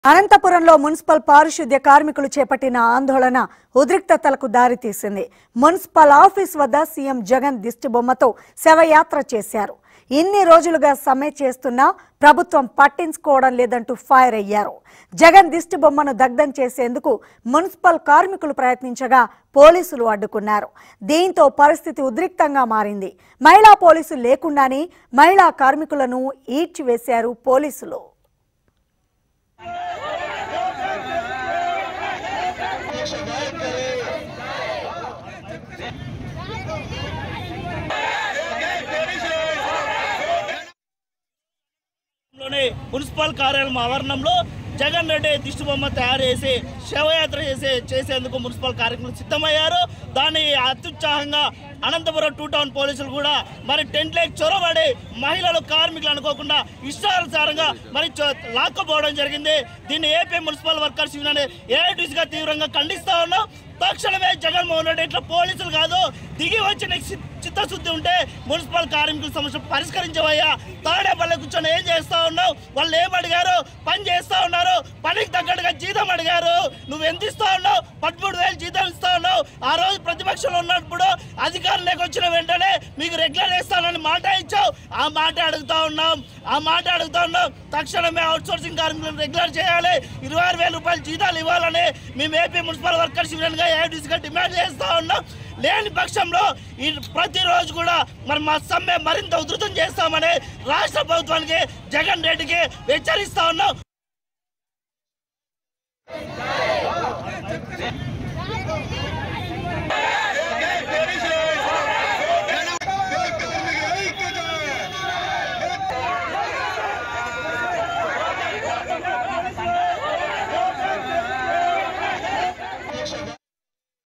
అనంతపురంలో మున్సిపల్ పారిశుద్ధ్య కార్మికులు చేపట్టిన ఆందోళన ఉద్రిక్తతలకు దారితీసింది మున్సిపల్ ఆఫీస్ వద్ద సీఎం జగన్ దిష్టిబొమ్మతో శవయాత్ర చేశారు ఇన్ని రోజులుగా సమ్మె చేస్తున్నా ప్రభుత్వం పట్టించుకోవడం లేదంటూ ఫైర్ అయ్యారు జగన్ దిష్టిబొమ్మను దగ్ధం చేసేందుకు మున్సిపల్ కార్మికులు ప్రయత్నించగా పోలీసులు అడ్డుకున్నారు దీంతో పరిస్థితి ఉద్రిక్తంగా మారింది మహిళా పోలీసులు లేకుండానే మహిళా కార్మికులను ఈడ్చివేశారు పోలీసులు లోని మున్సిపల్ కార్యాలయం ఆవరణంలో జగన్ రెడ్డి దిష్టిబొమ్మ తయారు చేసి శవయాత్ర చేసే చేసేందుకు మున్సిపల్ కార్యక్రమం సిద్ధమయ్యారు దాన్ని అత్యుత్సాహంగా అనంతపురం టూ టౌన్ పోలీసులు కూడా మరి టెంట్ లేక్ చొరబడి మహిళలు కార్మికులు అనుకోకుండా ఇష్టానుసారంగా మరి చొ- లాక్కపోవడం జరిగింది దీన్ని ఏపీ మున్సిపల్ వర్కర్స్ యూనియన్ ఏఐటీసీగా తీవ్రంగా ఖండిస్తా ఉన్నాం తక్షణమే జగన్మోహన్ రెడ్డి ఇట్లా పోలీసులు కాదు దిగి వచ్చి నీకు చి- చిత్తశుద్ధి ఉంటే మున్సిపల్ కార్మికుల సమస్య పరిష్కరించవయ్యా తాడేపల్లి కూర్చొని ఏం చేస్తా ఉన్నావు వాళ్ళు ఏం అడిగారు పని చేస్తా ఉన్నారు పనికి తగ్గట్టుగా జీతం అడిగారు నువ్వు ఎంత ఇస్తా ఉన్నావు పదమూడు వేలు జీతం ఇస్తా ఉన్నావు ఆ రోజు ప్రతిపక్షంలో ఉన్నప్పుడు అధికారంలోకి వచ్చిన వెంటనే మీకు రెగ్యులర్ ఇస్తానని మాట ఇచ్చావు ఆ మాట అడుగుతా ఉన్నాం ఆ మాట అడుగుతా ఉన్నాం తక్షణమే అవుట్ సోర్సింగ్ కార్మికులను రెగ్యులర్ చేయాలి ఇరవై ఆరు వేల రూపాయలు జీతాలు ఇవ్వాలని మేము ఏపీ మున్సిపల్ వర్కర్స్ యూనియన్గా ఏఐటీసీగా డిమాండ్ చేస్తా ఉన్నాం లేని పక్షంలో ఈ ప్రతిరోజు కూడా మరి మా సమ్మె మరింత ఉధృతం చేస్తామని రాష్ట్ర ప్రభుత్వానికి జగన్ రెడ్డికి హెచ్చరిస్తా ఉన్నాం